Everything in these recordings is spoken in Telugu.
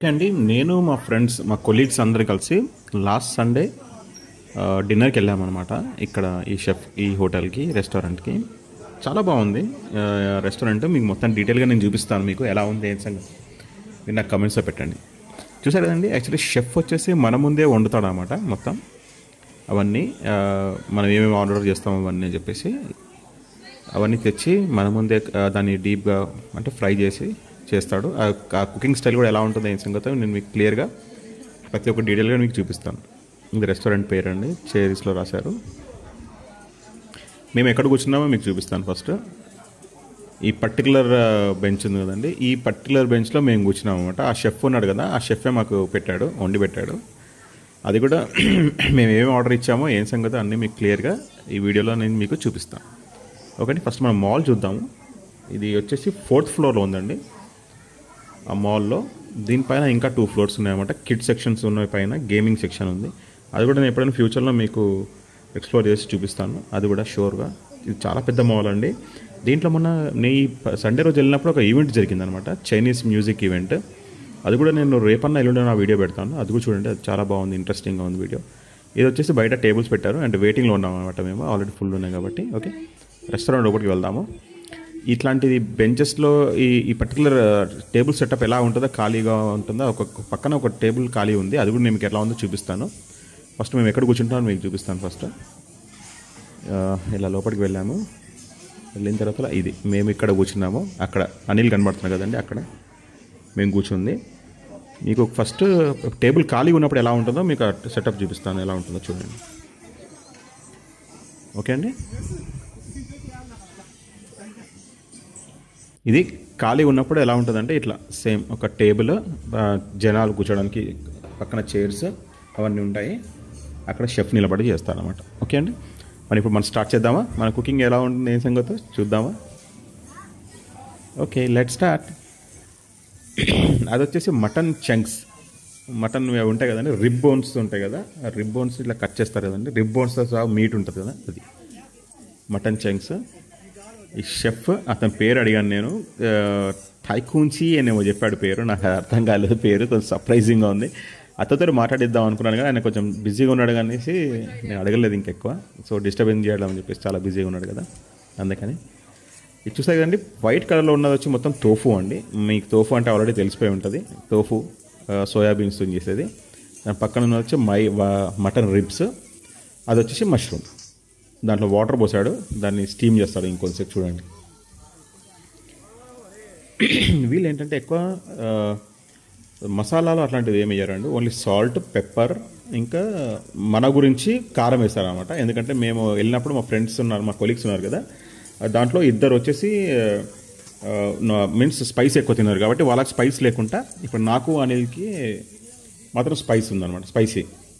అండి నేను మా ఫ్రెండ్స్ మా కొలీగ్స్ అందరు కలిసి లాస్ట్ సండే డిన్నర్కి వెళ్ళామన్నమాట ఇక్కడ ఈ షెఫ్ ఈ హోటల్కి రెస్టారెంట్కి చాలా బాగుంది ఆ, రెస్టారెంట్ మీకు మొత్తం డీటెయిల్గా నేను చూపిస్తాను మీకు ఎలా ఉంది ఏం సంగతి మీరు నాకు కమెంట్స్లో పెట్టండి చూసారు కదండి యాక్చువల్లీ షెఫ్ వచ్చేసి మన ముందే వండుతాడు అనమాట మొత్తం అవన్నీ ఆ, మనం ఏమేమి ఆర్డర్ చేస్తాం అవన్నీ అని చెప్పేసి అవన్నీ తెచ్చి మన ముందే ఆ, దాన్ని డీప్గా అంటే ఫ్రై చేసి చేస్తాడు ఆ ఆ కుకింగ్ స్టైల్ కూడా ఎలా ఉంటుందో ఏం సంగతో నేను మీకు క్లియర్గా ప్రతి ఒక్క డీటెయిల్గా మీకు చూపిస్తాను ఇది రెస్టారెంట్ పేరు అండి చేరీస్లో రాశారు మేము ఎక్కడ కూర్చున్నామో మీకు చూపిస్తాను ఫస్ట్ ఈ పర్టికులర్ బెంచ్ ఉంది కదండి ఈ పర్టికులర్ బెంచ్లో మేము కూర్చున్నాం అనమాట ఆ షెఫ్ ఉన్నాడు కదా ఆ షెఫే మాకు పెట్టాడు వండి పెట్టాడు అది కూడా మేము ఏమి ఆర్డర్ ఇచ్చామో ఏం సంగతి అన్నీ మీకు క్లియర్గా ఈ వీడియోలో నేను మీకు చూపిస్తాను ఒకటి ఫస్ట్ మనం మాల్ చూద్దాము ఇది వచ్చేసి ఫోర్త్ ఫ్లోర్లో ఉందండి ఆ మాల్లో దీనిపైన ఇంకా టూ ఫ్లోర్స్ ఉన్నాయన్నమాట కిడ్ సెక్షన్స్ ఉన్న పైన గేమింగ్ సెక్షన్ ఉంది అది కూడా నేను ఎప్పుడైనా ఫ్యూచర్లో మీకు ఎక్స్ప్లోర్ చేసి చూపిస్తాను అది కూడా షూర్గా ఇది చాలా పెద్ద మాల్ అండి దీంట్లో మొన్న నే సండే రోజు వెళ్ళినప్పుడు ఒక ఈవెంట్ జరిగిందనమాట చైనీస్ మ్యూజిక్ ఈవెంట్ అది కూడా నేను రేపన్నా ఎల్లుండి నా వీడియో పెడతాను అది కూడా చూడండి అది చాలా బాగుంది ఇంట్రెస్టింగ్గా ఉంది వీడియో ఇది వచ్చేసి బయట టేబుల్స్ పెట్టారు అండ్ వెయిటింగ్లో ఉన్నాం అనమాట మేము ఆల్రెడీ ఫుల్ ఉన్నాయి కాబట్టి ఓకే రెస్టారెంట్ లోపలికి వెళ్దాము ఇట్లాంటిది బెంచెస్లో ఈ ఈ పర్టికులర్ టేబుల్ సెటప్ ఎలా ఉంటుందో ఖాళీగా ఉంటుందో ఒక పక్కన ఒక టేబుల్ ఖాళీ ఉంది అది కూడా నేను మీకు ఎలా ఉందో చూపిస్తాను ఫస్ట్ మేము ఎక్కడ కూర్చుంటామో మీకు చూపిస్తాను ఫస్ట్ ఆ, ఇలా లోపలికి వెళ్ళాము వెళ్ళిన తర్వాత ఇది మేము ఇక్కడ కూర్చున్నాము అక్కడ అనిల్ కనబడుతున్నాయి కదండి అక్కడ మేము కూర్చుంది మీకు ఫస్ట్ టేబుల్ ఖాళీ ఉన్నప్పుడు ఎలా ఉంటుందో మీకు సెటప్ చూపిస్తాను ఎలా ఉంటుందో చూడండి ఓకే అండి ఇది ఖాళీ ఉన్నప్పుడు ఎలా ఉంటుందంటే ఇట్లా సేమ్ ఒక టేబుల్ ఆ, జనాలు కూర్చోడానికి పక్కన చైర్స్ అవన్నీ ఉంటాయి అక్కడ షెఫ్ నిలబడి చేస్తారనమాట ఓకే అండి మరి ఇప్పుడు మనం స్టార్ట్ చేద్దామా మన కుకింగ్ ఎలా ఉంటుంది ఏం సంగతో చూద్దామా ఓకే లెట్ స్టార్ట్ అది వచ్చేసి మటన్ చంక్స్ మటన్ అవి ఉంటాయి కదండి రిబ్ బోన్స్ ఉంటాయి కదా ఆ రిబ్ బోన్స్ ఇట్లా కట్ చేస్తారు కదండి రిబ్ బోన్స్తో సహా మీట్ ఉంటుంది కదా అది మటన్ చంక్స్ ఈ షెఫ్ అతని పేరు అడిగాను నేను టైకూన్సీ అనేమో చెప్పాడు పేరు నాకు అర్థం కాలేదు పేరు కొంచెం సర్ప్రైజింగ్గా ఉంది అతనితో మాట్లాడిద్దాం అనుకున్నాను కానీ ఆయన కొంచెం బిజీగా ఉన్నాడు అనేసి నేను అడగలేదు ఇంకెక్కువ సో డిస్టర్బెన్స్ చేయడం అని చెప్పేసి చాలా బిజీగా ఉన్నాడు కదా అందుకని ఇది చూసారు కదండి వైట్ కలర్లో ఉన్నది వచ్చి మొత్తం తోఫు అండి మీకు తోఫు అంటే ఆల్రెడీ తెలిసిపోయి ఉంటుంది తోఫు సోయాబీన్స్తో చేసేది దాని పక్కన ఉన్నది వచ్చి మై వా- మటన్ రిబ్స్ అది వచ్చేసి మష్రూమ్ దాంట్లో వాటర్ పోసాడు దాన్ని స్టీమ్ చేస్తాడు ఇంకొంచెం చూడండి వీళ్ళు ఏంటంటే ఎక్కువ ఆ, మసాలాలు అట్లాంటివి ఏమి వేయరండి ఓన్లీ సాల్ట్ పెప్పర్ ఇంకా మన గురించి కారం వేస్తారనమాట ఎందుకంటే మేము వెళ్ళినప్పుడు మా ఫ్రెండ్స్ ఉన్నారు మా కొలీగ్స్ ఉన్నారు కదా ఆ దాంట్లో ఇద్దరు వచ్చేసి మీన్స్ స్పైస్ ఎక్కువ తిన్నారు కాబట్టి వాళ్ళకి స్పైస్ లేకుండా ఇప్పుడు నాకు అనిల్కి మాత్రం స్పైస్ ఉందన్నమాట స్పైసీ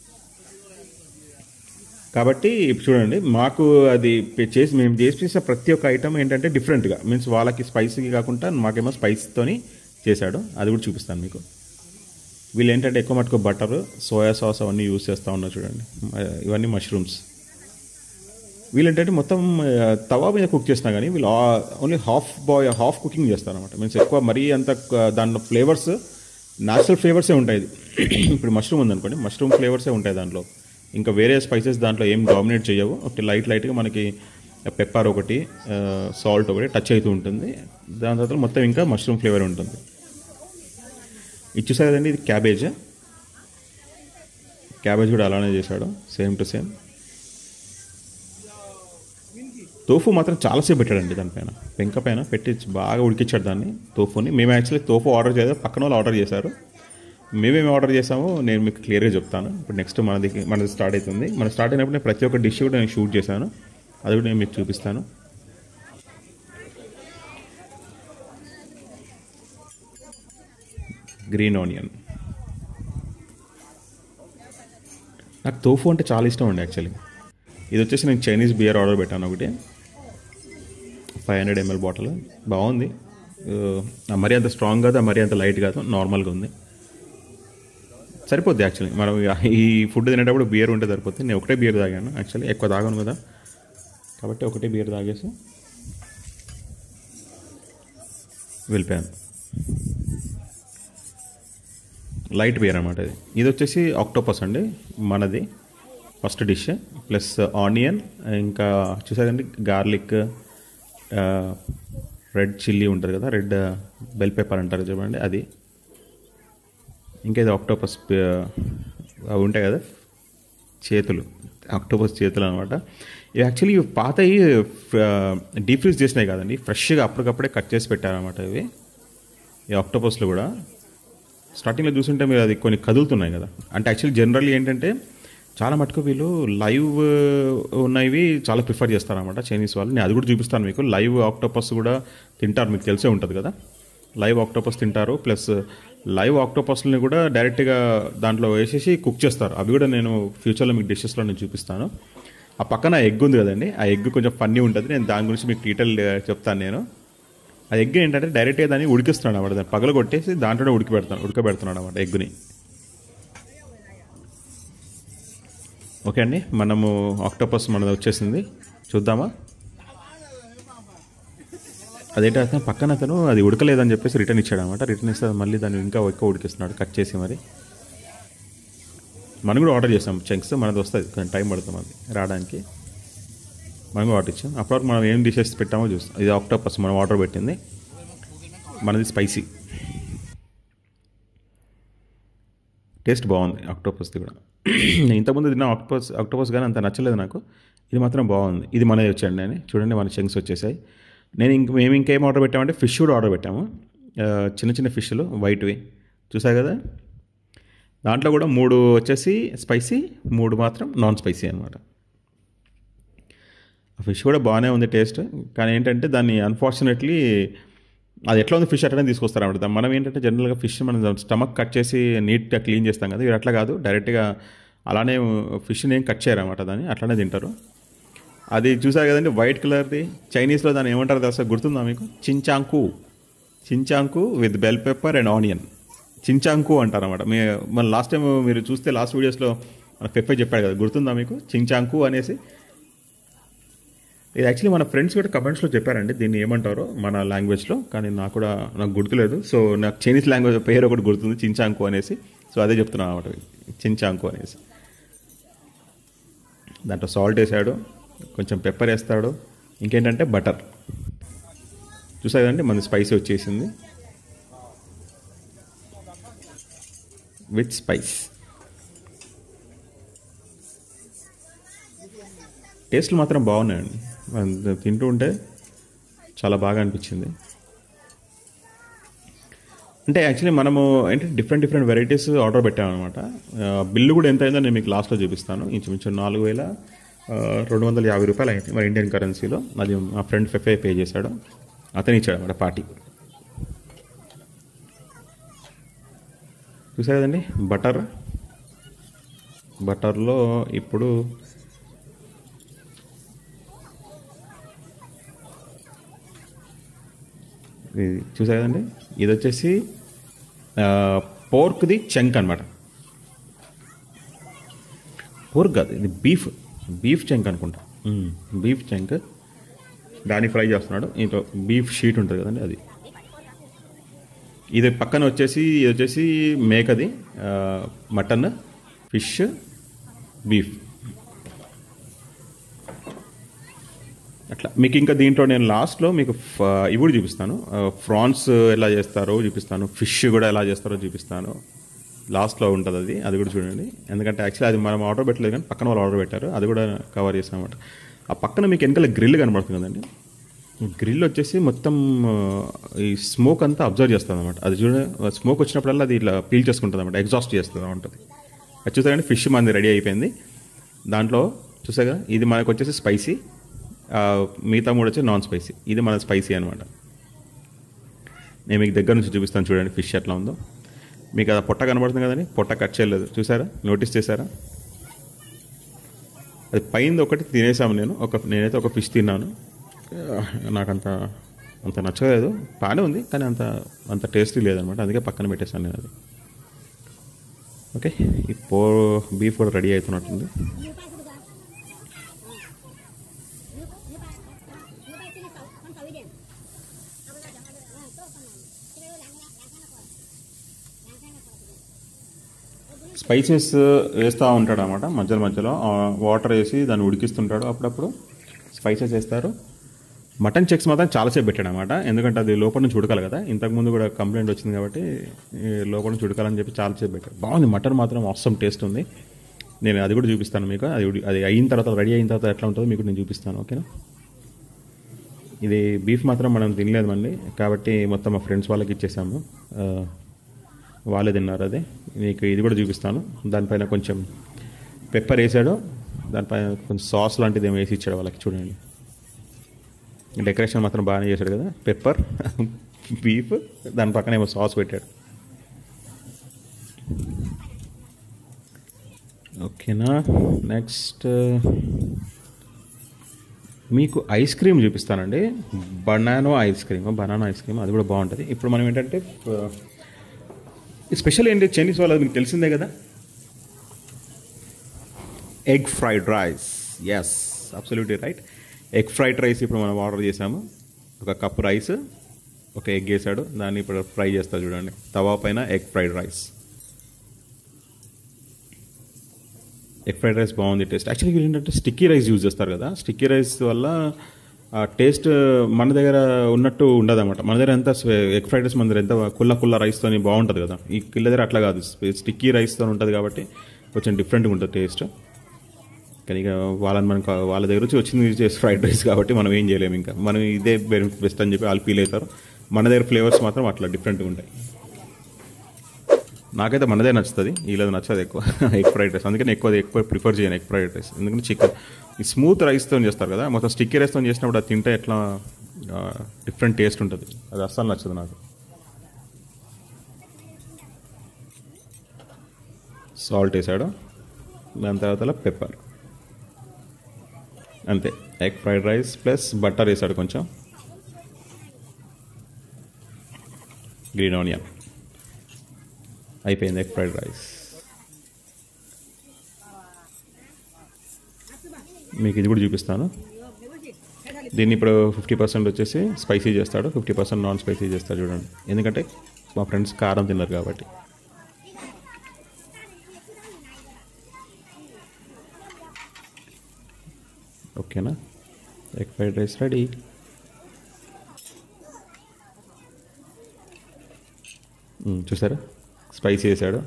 కాబట్టి ఇప్పుడు చూడండి మాకు అది పె- చేసి మేము చేసిన ప్రతి ఒక్క ఐటమ్ ఏంటంటే డిఫరెంట్గా మీన్స్ వాళ్ళకి స్పైసీ కాకుండా మాకేమో స్పైస్తోని చేశాడు అది కూడా చూపిస్తాను మీకు వీళ్ళు ఏంటంటే ఎక్కువ మటుకు బటర్ సోయా సాస్ అవన్నీ యూస్ చేస్తూ ఉన్నారు చూడండి ఆ, ఇవన్నీ మష్రూమ్స్ వీళ్ళు ఏంటంటే మొత్తం ఆ, తవా మీద కుక్ చేసినా కానీ వీళ్ళు only half boil half cooking చేస్తారు అనమాట మీన్స్ ఎక్కువ మరీ అంత క- దాంట్లో ఫ్లేవర్స్ న్యాచురల్ ఫ్లేవర్సే ఉంటాయి ఇది. ఇప్పుడు మష్రూమ్ ఉందనుకోండి మష్రూమ్ ఫ్లేవర్సే ఉంటాయి దాంట్లో ఇంకా వేరే స్పైసెస్ దాంట్లో ఏం డామినేట్ చేయవు ఒకటి లైట్ లైట్గా మనకి పెప్పర్ ఒకటి సాల్ట్ ఒకటి టచ్ అవుతూ ఉంటుంది దాని తర్వాత మొత్తం ఇంకా మష్రూమ్ ఫ్లేవర్ ఉంటుంది ఇది చూసారు కదండి ఇది క్యాబేజ్ క్యాబేజ్ కూడా అలానే చేశాడు సేమ్ టు సేమ్ తోఫు మాత్రం చాలాసేపు పెట్టాడండి దానిపైన పెంక పైన పెట్టి బాగా ఉడికించాడు దాన్ని తోఫుని మేము యాక్చువల్లీ తోఫు ఆర్డర్ చేయలేదు పక్కన వాళ్ళు ఆర్డర్ చేశారు మేమేమి ఆర్డర్ చేసామో నేను మీకు క్లియర్గా చెప్తాను ఇప్పుడు నెక్స్ట్ మనది మనది స్టార్ట్ అవుతుంది మన స్టార్ట్ అయినప్పుడు నేను ప్రతి ఒక్క డిష్ కూడా నేను షూట్ చేశాను అది కూడా నేను మీకు చూపిస్తాను గ్రీన్ ఆనియన్ నాకు తోఫు అంటే చాలా ఇష్టం అండి యాక్చువల్లీ ఇది వచ్చేసి నేను చైనీస్ బియర్ ఆర్డర్ పెట్టాను ఒకటి ఫైవ్ హండ్రెడ్ ఎంఎల్ బాటిల్ బాగుంది ఆ, మరీ అంత స్ట్రాంగ్ కాదు ఆ మరీ అంత లైట్ కాదు నార్మల్గా ఉంది సరిపోద్ది యాక్చువల్లీ మనం ఇక ఈ ఫుడ్ తినేటప్పుడు బియర్ ఉంటే సరిపోతుంది నేను ఒకటే బియర్ తాగాను యాక్చువల్లీ ఎక్కువ తాగాను కదా కాబట్టి ఒకటే బియర్ తాగేసి వెళ్ళిపోయాను లైట్ వేర్ అనమాట ఇది ఇది వచ్చేసి ఆక్టోపస్ అండి మనది ఫస్ట్ డిష్ ప్లస్ ఆనియన్ ఇంకా చూసారండి గార్లిక్ రెడ్ చిల్లీ ఉంటుంది కదా రెడ్ బెల్ పేపర్ అంటారు చూడండి అది ఇంకా ఇది ఆక్టోపస్ అవి ఉంటాయి కదా చేతులు ఆక్టోపస్ చేతులు అనమాట ఇవి యాక్చువల్లీ ఇవి పాతవి డీప్ ఫ్రీజ్ చేసినాయి కాదండి ఫ్రెష్గా అప్పటికప్పుడే కట్ చేసి పెట్టారనమాట ఇవి ఈ ఆక్టోపస్లు కూడా స్టార్టింగ్లో చూస్తుంటే మీరు అది కొన్ని కదులుతున్నాయి కదా అంటే యాక్చువల్లీ జనరల్లీ ఏంటంటే చాలా మటుకు వీళ్ళు లైవ్ ఉన్నవి చాలా ప్రిఫర్ చేస్తారన్నమాట చైనీస్ వాళ్ళు నేను అది కూడా చూపిస్తాను మీకు లైవ్ ఆక్టోపస్ కూడా తింటారు మీకు తెలిసే ఉంటుంది కదా లైవ్ ఆక్టోపస్ తింటారు ప్లస్ లైవ్ ఆక్టోపస్ని కూడా డైరెక్ట్గా దాంట్లో వేసేసి కుక్ చేస్తారు అవి కూడా నేను ఫ్యూచర్లో మీకు డిషెస్లో నేను చూపిస్తాను ఆ పక్కన ఎగ్ ఉంది కదండి ఆ ఎగ్ కొంచెం ఫన్నీ ఉంటుంది నేను దాని గురించి మీకు డీటెయిల్ చెప్తాను నేను ఆ ఎగ్ ఏంటంటే డైరెక్ట్గా దాన్ని ఉడికిస్తున్నాడు అనమాట దాన్ని పగల కొట్టేసి దాంట్లోనే ఉడికి పెడతాను ఉడకబెడుతున్నాడు అనమాట ఎగ్ని ఓకే అండి మనము ఆక్టోపస్ మనది వచ్చేసింది చూద్దామా అదేంటి అతను పక్కన అతను అది ఉడకలేదని చెప్పేసి రిటర్న్ ఇచ్చాడు అనమాట రిటర్న్ ఇస్తే మళ్ళీ దాన్ని ఇంకా ఎక్కువ ఉడికిస్తున్నాడు కట్ చేసి మరి మనం కూడా ఆర్డర్ చేసాం చంక్స్ మనది వస్తుంది కొంచెం టైం పడుతుంది అది రావడానికి మనం కూడా ఆర్డర్ ఇచ్చాం అప్పటివరకు మనం ఏం డిషెస్ పెట్టామో చూస్తాం ఇది ఆక్టోపస్ మనం ఆర్డర్ పెట్టింది మనది స్పైసీ టేస్ట్ బాగుంది ఆక్టోపస్ది కూడా నేను ఇంతకుముందు తిన్న ఆక్టోపస్ ఆక్టోపస్ కానీ అంత నచ్చలేదు నాకు ఇది మాత్రం బాగుంది ఇది మనది వచ్చండి అని చూడండి మన చెంగ్స్ వచ్చేసాయి నేను ఇంక మేము ఇంకేం ఆర్డర్ పెట్టామంటే ఫిష్ కూడా ఆర్డర్ పెట్టాము ఆ, చిన్న చిన్న ఫిష్లు వైట్వి చూసా కదా దాంట్లో కూడా మూడు వచ్చేసి స్పైసీ మూడు మాత్రం నాన్ స్పైసీ అనమాట ఆ ఫిష్ కూడా బాగానే ఉంది టేస్ట్ కానీ ఏంటంటే దాన్ని అన్ఫార్చునేట్లీ అది ఎట్లా ఉంది ఫిష్ అట్లనే తీసుకొస్తారు అనమాట మనం ఏంటంటే జనరల్గా ఫిష్ మనం స్టమక్ కట్ చేసి నీట్గా క్లీన్ చేస్తాం కదా ఇది అట్లా కాదు డైరెక్ట్గా అలానే ఫిష్ని ఏం కట్ చేయరు అనమాట దాన్ని అట్లానే తింటారు అది చూసారు కదండి వైట్ కలర్ది చైనీస్లో దాన్ని ఏమంటారు తెలుసా గుర్తుందా మీకు చించాంకు చించాంకు with bell pepper and onion చించాంకు అంటారు అనమాట మీ మన లాస్ట్ టైం మీరు చూస్తే లాస్ట్ వీడియోస్లో మన పెప్పే చెప్పాడు కదా గుర్తుందా మీకు చించాంకు అనేసి ఇది యాక్చువల్లీ మన ఫ్రెండ్స్ కూడా కమెంట్స్లో చెప్పారండి దీన్ని ఏమంటారో మన లాంగ్వేజ్లో కానీ నాకు కూడా నాకు గుర్తులేదు సో నాకు చైనీస్ లాంగ్వేజ్ పేరు ఒకటి గుర్తుంది చించాంకు అనేసి సో అదే చెప్తున్నాను అనమాట చించాంకు అనేసి దాంట్లో సాల్ట్ వేసాడు కొంచెం పెప్పర్ వేస్తాడు ఇంకేంటంటే బటర్ చూసా కదండి మన స్పైసీ వచ్చేసింది విత్ స్పైస్ టేస్ట్లు మాత్రం బాగున్నాయండి అది తింటూ ఉంటే చాలా బాగా అనిపించింది అంటే యాక్చువల్లీ మనము ఏంటంటే డిఫరెంట్ డిఫరెంట్ వెరైటీస్ ఆర్డర్ పెట్టామన్నమాట ఆ, బిల్లు కూడా ఎంత అయిందో నేను మీకు లాస్ట్లో చూపిస్తాను ఇంచుమించు నాలుగు వేల ఆ, రెండు వందల యాభై రూపాయలు అయింది మరి ఇండియన్ కరెన్సీలో అది మా ఫ్రెండ్ ఫెఫే పే చేశాడు అతను ఇచ్చాడు అన్నమాట పార్టీ చూసారు కదండి బటర్ బటర్లో ఇప్పుడు ఇది చూసారు కదండి ఇది వచ్చేసి పోర్క్ది చెంక్ అనమాట పోర్క్ కాదు ఇది బీఫ్ బీఫ్ చెంక్ అనుకుంటా మ్మ్. బీఫ్ చెంక్ దాన్ని ఫ్రై చేస్తున్నాడు ఇంట్లో బీఫ్ షీట్ ఉంటుంది కదండి అది ఇది పక్కన వచ్చేసి ఇది వచ్చేసి మేకది ఆ, మటన్ ఫిష్ బీఫ్ అట్లా మీకు ఇంకా దీంట్లో నేను లాస్ట్లో మీకు ఫ- ఇవి కూడా చూపిస్తాను ఆ, ఫ్రాన్స్ ఎలా చేస్తారో చూపిస్తాను ఫిష్ కూడా ఎలా చేస్తారో చూపిస్తాను లాస్ట్లో ఉంటుంది అది అది కూడా చూడండి ఎందుకంటే యాక్చువల్లీ అది మనం ఆర్డర్ పెట్టలేదు కానీ పక్కన వాళ్ళు ఆర్డర్ పెట్టారు అది కూడా కవర్ చేసాం అనమాట ఆ పక్కన మీకు వెనకాల గ్రిల్ కనబడుతుంది కదండి గ్రిల్ వచ్చేసి మొత్తం ఆ, ఈ స్మోక్ అంతా అబ్జర్వ్ చేస్తుంది అనమాట అది చూడ స్మోక్ వచ్చినప్పుడల్లా అది ఇట్లా పీల్ చేసుకుంటుంది అనమాట ఎగ్జాస్ట్ చేస్తుంది ఉంటుంది అది చూసారండి ఫిష్ మనది రెడీ అయిపోయింది దాంట్లో చూసాగా ఇది మనకు వచ్చేసి స్పైసీ ఆ, మిగతా మూడు వచ్చి నాన్ స్పైసీ ఇది మన స్పైసీ అనమాట నేను మీకు దగ్గర నుంచి చూపిస్తాను చూడండి ఫిష్ ఎట్లా ఉందో మీకు అది పొట్ట కనబడుతుంది కదండి పొట్ట కట్ చేయలేదు చూసారా నోటీస్ చేశారా అది పైంది ఒకటి తినేసాము నేను ఒక నేనైతే ఒక ఫిష్ తిన్నాను ఆ, నాకంత అంత నచ్చలేదు బాగానే ఉంది కానీ అంత అంత టేస్టీ లేదనమాట అందుకే పక్కన పెట్టేశాను నేను అది ఓకే ఈ పో బీఫ్ కూడా రెడీ అవుతున్నట్టుంది స్పైసెస్ వేస్తూ ఉంటాడు అనమాట మధ్యలో మధ్యలో ఆ, వాటర్ వేసి దాన్ని ఉడికిస్తుంటాడు అప్పుడప్పుడు స్పైసెస్ వేస్తారు మటన్ చెక్స్ మాత్రం చాలాసేపు పెట్టాడు అనమాట ఎందుకంటే అది లోపల నుంచి ఉడకాలి కదా ఇంతకుముందు కూడా కంప్లైంట్ వచ్చింది కాబట్టి ఈ లోపల నుంచి ఉడకాలని చెప్పి చాలాసేపు పెట్టాడు బాగుంది మటన్ మాత్రం అవసరం టేస్ట్ ఉంది నేను అది కూడా చూపిస్తాను మీకు అది ఉడి- అది అయిన తర్వాత రెడీ అయిన తర్వాత ఎట్లా ఉంటుందో మీకు నేను చూపిస్తాను ఓకేనా ఇది బీఫ్ మాత్రం మనం తినలేదు మండి కాబట్టి మొత్తం మా ఫ్రెండ్స్ వాళ్ళకి ఇచ్చేసాము ఆ, వాళ్ళే తిన్నారు అది మీకు ఇది కూడా చూపిస్తాను దానిపైన కొంచెం పెప్పర్ వేసాడు దానిపైన కొంచెం సాస్ లాంటిది ఏమో వేసి ఇచ్చాడు వాళ్ళకి చూడండి డెకరేషన్ మాత్రం బాగానే చేశాడు కదా పెప్పర్ బీఫ్ దాని పక్కన ఏమో సాస్ పెట్టాడు ఓకేనా నెక్స్ట్ మీకు ఐస్ క్రీమ్ చూపిస్తానండి banana ice cream banana ice cream అది కూడా బాగుంటుంది ఇప్పుడు మనం ఏంటంటే స్పెషల్ ఏంటి చైనీస్ వాళ్ళది మీకు తెలిసిందే కదా egg fried rice yes absolutely right egg fried rice ఇప్పుడు మనం ఆర్డర్ చేసాము ఒక కప్ రైస్ ఒక ఎగ్ వేసాడు దాన్ని ఇప్పుడు ఫ్రై చేస్తా చూడండి తవా పైన egg fried rice egg fried rice బాగుంది టేస్ట్ యాక్చువల్లీ ఏంటంటే స్టిక్కీ రైస్ యూజ్ చేస్తారు కదా స్టిక్కీ రైస్ వల్ల ఆ టేస్ట్ మన దగ్గర ఉన్నట్టు ఉండదు అనమాట మన దగ్గర ఎంత ఎగ్ ఫ్రైడ్ రైస్ మన దగ్గర ఎంత కుల్ల కుల్ల రైస్తో బాగుంటుంది కదా ఈ కిల్ల దగ్గర అట్లా కాదు స్టిక్కీ రైస్తో ఉంటుంది కాబట్టి కొంచెం డిఫరెంట్గా ఉంటుంది టేస్ట్ కానీ ఇక వాళ్ళని మనకు వాళ్ళ దగ్గర నుంచి వచ్చింది చేసి ఫ్రైడ్ రైస్ కాబట్టి మనం ఏం చేయలేము ఇంకా మనం ఇదే బెస్ట్ అని చెప్పి వాళ్ళు ఫీల్ అవుతారు మన దగ్గర ఫ్లేవర్స్ మాత్రం అట్లా డిఫరెంట్గా ఉంటాయి నాకైతే మనదే నచ్చుతుంది వీళ్ళది నచ్చదు ఎక్కువ ఎగ్ ఫ్రైడ్ రైస్ అందుకని ఎక్కువ ఎక్కువ ప్రిఫర్ చేయను ఎగ్ ఫ్రైడ్ రైస్ ఎందుకంటే చికెన్ ఈ స్మూత్ రైస్తో చేస్తారు కదా మొత్తం స్టిక్కీ రైస్తో చేసినప్పుడు అది తింటే ఎట్లా డిఫరెంట్ టేస్ట్ ఉంటుంది అది అస్సలు నచ్చదు నాకు సాల్ట్ వేసాడు దాని తర్వాత పెప్పర్ అంతే egg fried rice plus butter వేసాడు కొంచెం గ్రీన్ ఆనియన్ అయిపోయింది ఎగ్ ఫ్రైడ్ రైస్ మీకు ఇది కూడా చూపిస్తాను దీన్ని ఇప్పుడు ఫిఫ్టీ పర్సెంట్ వచ్చేసి స్పైసీ చేస్తాడు ఫిఫ్టీ పర్సెంట్ నాన్ స్పైసీ చేస్తాడు చూడండి ఎందుకంటే మా ఫ్రెండ్స్ కారం తిన్నారు కాబట్టి ఓకేనా ఎగ్ ఫ్రైడ్ రైస్ రెడీ చూసారా స్పైసీ వేసాడు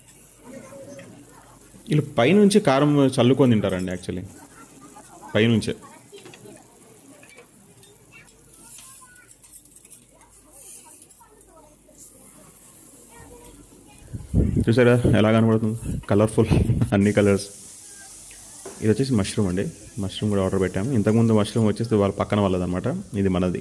వీళ్ళు పైనుంచి కారం చల్లుకొని తింటారండి యాక్చువల్లీ పైనుంచే చూసారా ఎలా కనబడుతుంది కలర్ఫుల్ అన్ని కలర్స్ ఇది వచ్చేసి మష్రూమ్ అండి మష్రూమ్ కూడా ఆర్డర్ పెట్టాము ఇంతకుముందు మష్రూమ్ వచ్చేసి వాళ్ళ పక్కన వాళ్ళది అనమాట ఇది మనది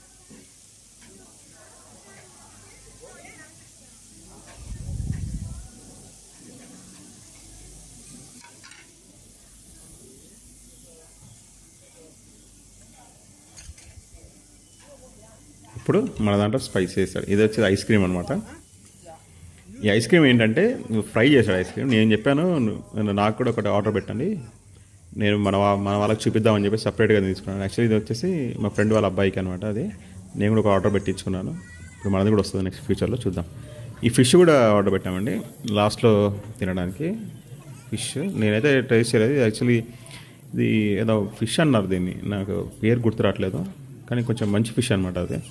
ఇప్పుడు మన దాంట్లో స్పైస్ వేస్తాడు ఇది వచ్చేది ఐస్ క్రీమ్ అనమాట ఈ ఐస్ క్రీమ్ ఏంటంటే నువ్వు ఫ్రై చేశాడు ఐస్ క్రీమ్ నేను చెప్పాను నువ్వు- నాకు కూడా ఒకటి ఆర్డర్ పెట్టండి నేను మన వా- మన వాళ్ళకి చూపిద్దామని చెప్పి సపరేట్గా తీసుకున్నాను యాక్చువల్లీ ఇది వచ్చేసి మా ఫ్రెండ్ వాళ్ళ అబ్బాయికి అనమాట అది నేను కూడా ఒక ఆర్డర్ పెట్టించుకున్నాను ఇప్పుడు మనది కూడా వస్తుంది నెక్స్ట్ ఫ్యూచర్లో చూద్దాం ఈ ఫిష్ కూడా ఆర్డర్ పెట్టామండి లాస్ట్లో తినడానికి ఫిష్ నేనైతే టేస్ట్ చేయలేదు యాక్చువల్లీ ఇది ఏదో ఫిష్ అన్నారు దీన్ని నాకు పేరు గుర్తు రావట్లేదు కానీ కొంచెం మంచి ఫిష్ అనమాట అది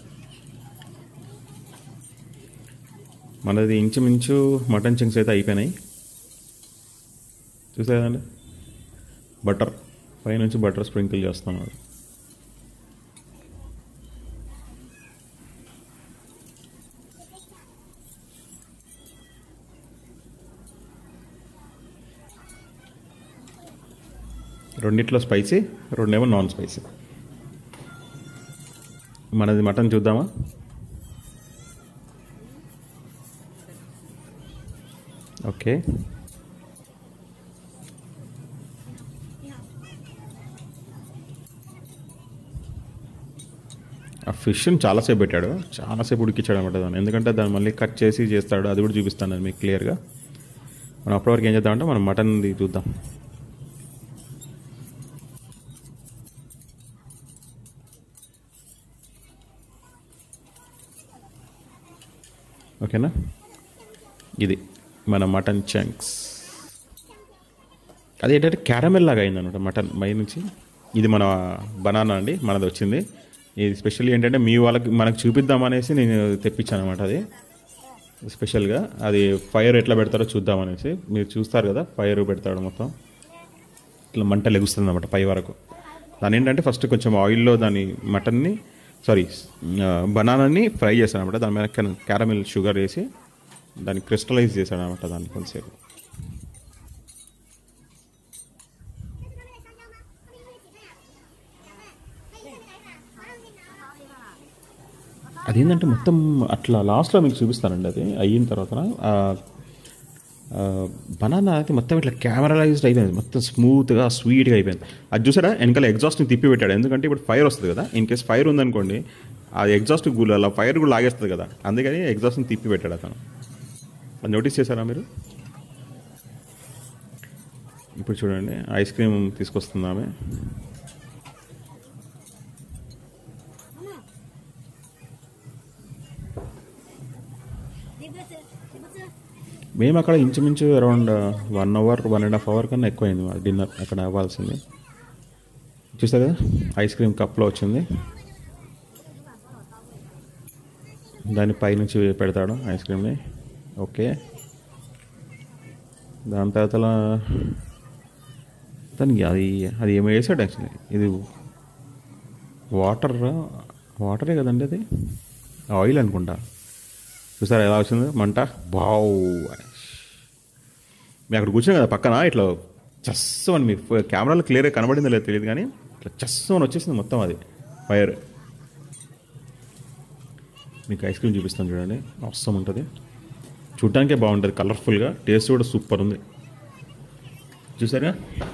మనది ఇంచుమించు మటన్ చింగ్స్ అయితే అయిపోయినాయి చూసేదండి బటర్ పైనుంచి బటర్ స్ప్రింకిల్ చేస్తున్నాడు రెండిట్లో స్పైసీ రెండేమో నాన్ స్పైసీ మనది మటన్ చూద్దామా ఓకే ఆ ఫిష్ని చాలాసేపు పెట్టాడు చాలాసేపు ఉడికిచ్చాడు అనమాట దాన్ని ఎందుకంటే దాన్ని మళ్ళీ కట్ చేసి చేస్తాడు అది కూడా చూపిస్తాను నేను మీకు క్లియర్గా మనం అప్పటివరకు ఏం చేద్దామంటే మనం మటన్ది చూద్దాం ఓకేనా ఇది మన మటన్ చంక్స్ అది ఏంటంటే క్యారమెల్ లాగా అయింది అనమాట మటన్ పై నుంచి ఇది మన బనానా అండి మనది వచ్చింది ఇది స్పెషల్ ఏంటంటే మీ వాళ్ళకి మనకు చూపిద్దామనేసి నేను తెప్పించాను అనమాట అది స్పెషల్గా అది ఫైర్ ఎట్లా పెడతారో చూద్దామనేసి మీరు చూస్తారు కదా ఫైర్ పెడతాడు మొత్తం ఇట్లా మంట లెగుస్తుంది అనమాట పై వరకు దాని ఏంటంటే ఫస్ట్ కొంచెం ఆయిల్లో దాని మటన్ని సారీ బనానాని ఫ్రై చేశాను అనమాట దాని మీద క్యారమిల్ షుగర్ వేసి దాన్ని క్రిస్టలైజ్ చేశాడు అనమాట దాన్ని కొంతసేపు అదేంటంటే మొత్తం అట్లా లాస్ట్లో మీకు చూపిస్తానండి అది అయిన తర్వాత బనానా అయితే మొత్తం ఇట్లా కెమెరలైజ్డ్ అయిపోయింది మొత్తం స్మూత్గా స్వీట్గా అయిపోయింది అది చూసారా వెనకాల ఎగ్జాస్ట్ని తిప్పి పెట్టాడు ఎందుకంటే ఇప్పుడు ఫైర్ వస్తుంది కదా ఇన్ కేస్ ఫైర్ ఉందనుకోండి ఆ ఎగ్జాస్ట్ గుళ్ళు అలా ఫైర్ కూడా లాగేస్తుంది కదా అందుకని ఎగ్జాస్ట్ని తిప్పి పెట్టాడు అతను అది నోటీస్ చేశారా మీరు ఇప్పుడు చూడండి ఐస్ క్రీమ్ తీసుకొస్తుంది ఆమె మేము అక్కడ ఇంచుమించు around one hour one and half hour కన్నా ఎక్కువైంది మా డిన్నర్ అక్కడ అవ్వాల్సింది చూస్తారు కదా ఐస్ క్రీమ్ కప్లో వచ్చింది దాని పైనుంచి పెడతాడు ఐస్ క్రీమ్ని ఓకే దాని తర్వాత దానికి అది అది ఏమో వేసాడు యాక్చువల్లీ ఇది వాటర్ వాటరే కదండి అది ఆయిల్ అనుకుంటా చూసారా ఎలా వచ్చింది మంట బావు మేము అక్కడ కూర్చున్నాం కదా పక్కన ఇట్లా చస్ అని మీకు కెమెరాలో క్లియర్గా కనబడిందో లేదో తెలియదు కానీ ఇట్లా చస్ అని వచ్చేసింది మొత్తం అది ఫైర్ మీకు ఐస్ క్రీమ్ చూపిస్తాను చూడండి అవసరం ఉంటుంది చూడటానికే బాగుంటుంది కలర్ఫుల్గా టేస్ట్ కూడా సూపర్ ఉంది చూసారా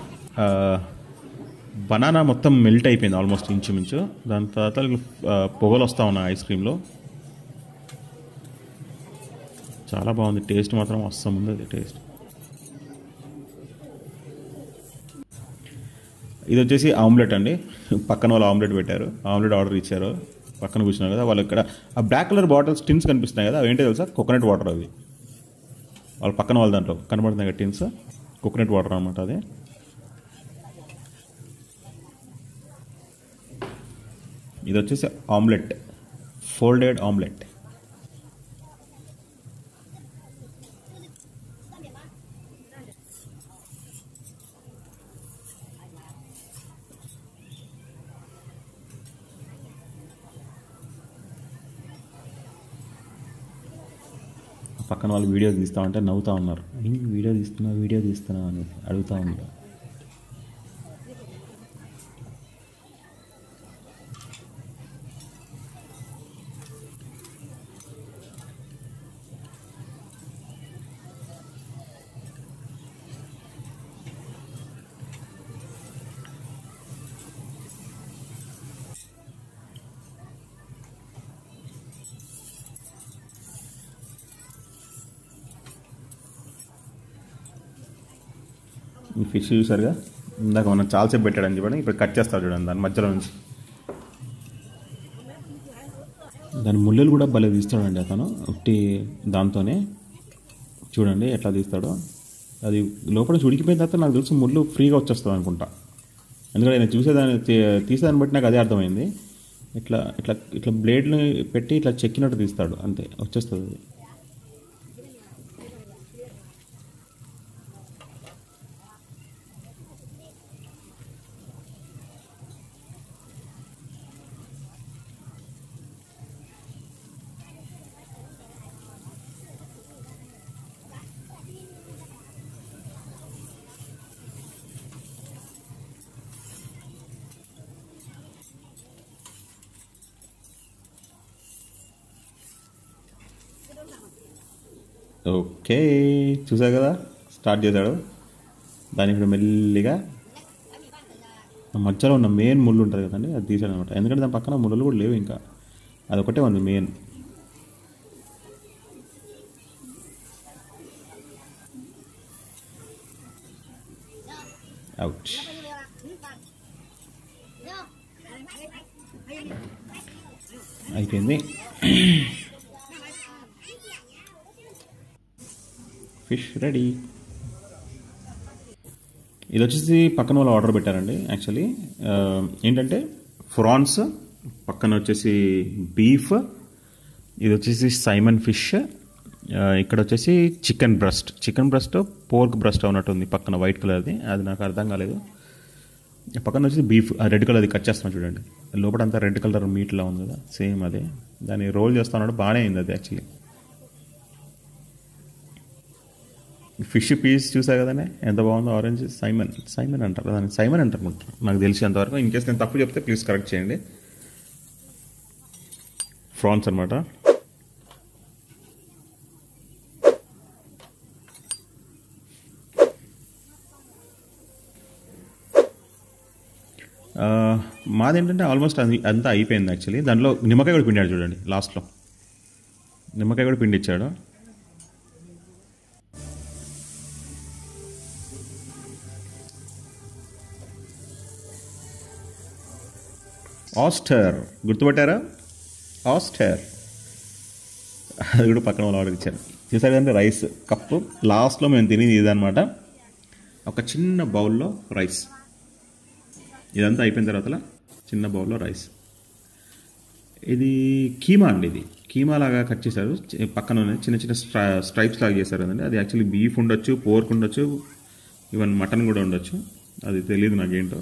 బనానా మొత్తం మెల్ట్ అయిపోయింది ఆల్మోస్ట్ ఇంచుమించు దాని తర్వాత ఆ, పొగలు వస్తూ ఉన్నాయి ఐస్ క్రీమ్లో చాలా బాగుంది టేస్ట్ మాత్రం అవసరం ఉంది అది టేస్ట్ ఇది వచ్చేసి ఆమ్లెట్ అండి పక్కన వాళ్ళు ఆమ్లెట్ పెట్టారు ఆమ్లెట్ ఆర్డర్ ఇచ్చారు పక్కన కూర్చున్నారు కదా వాళ్ళు ఇక్కడ ఆ బ్లాక్ కలర్ బాటిల్స్ టిన్స్ కనిపిస్తున్నాయి కదా అవి ఏంటో తెలుసా కోకోనట్ వాటర్ అవి వాళ్ళ పక్కన వాళ్ళ దాంట్లో కనబడుతున్నాయి కదా టిన్స్ కోకోనట్ వాటర్ అనమాట అది ఇది వచ్చేసి ఆమ్లెట్ ఫోల్డెడ్ ఆమ్లెట్ పక్కన వాళ్ళు వీడియో తీస్తా ఉంటే నవ్వుతా ఉన్నారు ఏంటి వీడియో తీస్తున్నా వీడియో తీస్తున్నా అని అడుగుతా ఉన్నారు ఈ ఫిష్ చూసారుగా ఇందాక మనం చాలాసేపు పెట్టాడని చెప్పండి ఇప్పుడు కట్ చేస్తాడు చూడండి దాని మధ్యలో నుంచి దాని ముళ్ళలు కూడా భలే తీస్తాడండి అతను ఒకటి దాంతోనే చూడండి ఎట్లా తీస్తాడో అది లోపల నుంచి ఉడికిపోయిన తర్వాత నాకు తెలిసి ముళ్ళు ఫ్రీగా వచ్చేస్తుంది అనుకుంటా ఎందుకంటే నేను చూసేదాన్ని తీ- తీసేదాన్ని బట్టి నాకు అదే అర్థమైంది ఇట్లా ఇట్లా ఇట్లా బ్లేడ్ని పెట్టి ఇట్లా చెక్కినట్టు తీస్తాడు అంతే వచ్చేస్తుంది అది ఓకే చూసా కదా స్టార్ట్ చేశాడు దాని ఇప్పుడు మెల్లిగా ఆ మధ్యలో ఉన్న మెయిన్ ముళ్ళు ఉంటుంది కదండి అది తీసాడు అనమాట ఎందుకంటే దాని పక్కన ముళ్ళు కూడా లేవు ఇంకా అదొకటే ఉంది మెయిన్ అవుట్ అయిపోయింది ఫిష్ రెడీ ఇది వచ్చేసి పక్కన వాళ్ళు ఆర్డర్ పెట్టారండి యాక్చువల్లీ ఏంటంటే ఫ్రాన్స్ పక్కన వచ్చేసి బీఫ్ ఇది వచ్చేసి సైమన్ ఫిష్ ఇక్కడ వచ్చేసి chicken breast chicken breast pork breast ఉన్నట్టుంది పక్కన వైట్ కలర్ది అది నాకు అర్థం కాలేదు పక్కన వచ్చేసి బీఫ్ ఆ రెడ్ కలర్ అది కట్ చేస్తున్నా చూడండి లోపల అంతా రెడ్ కలర్ మీట్లా ఉంది కదా సేమ్ అదే దాన్ని రోల్ చేస్తున్నాడు బాగానే అయింది అది యాక్చువల్లీ ఫిష్ పీస్ చూసా కదనే ఎంత బాగుందో ఆరెంజ్ సైమన్ సైమన్ అంటారు దాన్ని సైమన్ అంటారు అనుకుంటా. నాకు తెలిసి అంతవరకు ఇన్ కేస్ నేను తప్పు చెప్తే ప్లీజ్ కరెక్ట్ చేయండి ఫ్రాన్స్ అనమాట మాదేంటంటే ఆల్మోస్ట్ అది అంతా అయిపోయింది యాక్చువల్లీ దాంట్లో నిమ్మకాయ కూడా పిండాడు చూడండి లాస్ట్లో నిమ్మకాయ కూడా పిండి ఇచ్చాడు ఆస్టర్ గుర్తుపట్టారా ఆస్టర్ అది కూడా పక్కన వాళ్ళు ఆర్డర్ ఇచ్చారు చూసారు కదంటే రైస్ కప్పు లాస్ట్లో మేము తినేది ఇదనమాట ఒక చిన్న బౌల్లో రైస్ ఇదంతా అయిపోయిన తర్వాత చిన్న బౌల్లో రైస్ ఇది కీమా అండి ఇది కీమా లాగా కట్ చేశారు చి- పక్కన ఉన్నాయి చిన్న చిన్న స్ట్రా స్ట్రైప్స్ లాగా చేశారు కదండి అది యాక్చువల్లీ బీఫ్ ఉండొచ్చు పోర్క్ ఉండొచ్చు ఈవెన్ మటన్ కూడా ఉండొచ్చు అది తెలియదు నాకేంటో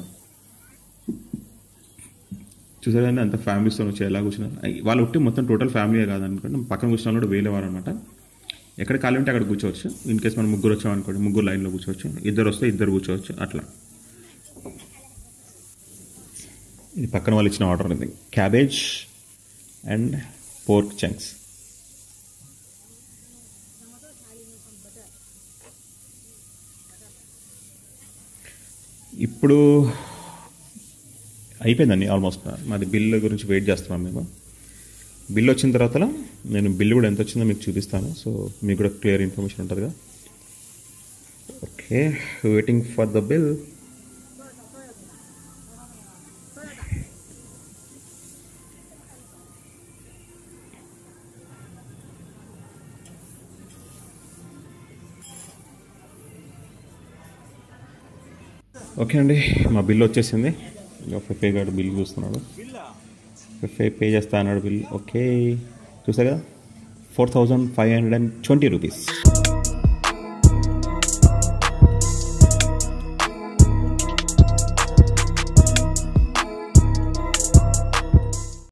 చూసారు కానీ అంత ఫ్యామిలీస్తో వచ్చి ఎలా కూర్చున్నారు అయ్ వాళ్ళు ఉట్టి మొత్తం టోటల్ ఫ్యామిలీ కాదనుకోండి పక్కన కూర్చున్న కూడా వేలేవారు అనమాట ఎక్కడ ఖాళీ ఉంటే అక్కడ కూర్చోవచ్చు ఇన్ కేస్ మనం ముగ్గురు వచ్చామనుకోండి ముగ్గురు లైన్లో కూర్చోవచ్చు ఇద్దరు వస్తే ఇద్దరు కూర్చోవచ్చు అట్లా ఇది పక్కన వాళ్ళు ఇచ్చిన ఆర్డర్ ఇది క్యాబేజ్ అండ్ పోర్క్ చంక్స్ ఇప్పుడు అయిపోయిందండి ఆల్మోస్ట్ మాది బిల్ గురించి వెయిట్ చేస్తున్నాం మేము బిల్ వచ్చిన తర్వాత నేను బిల్ కూడా ఎంత వచ్చిందో మీకు చూపిస్తాను సో మీకు కూడా క్లియర్ ఇన్ఫర్మేషన్ ఉంటుందిగా okay waiting for the bill okay అండి మా బిల్ వచ్చేసింది ఫెఫే గారు బిల్ చూస్తున్నాడు ఫెఫే పే చేస్తా అన్నాడు బిల్ ఓకే చూసా కదా four thousand five hundred and twenty rupees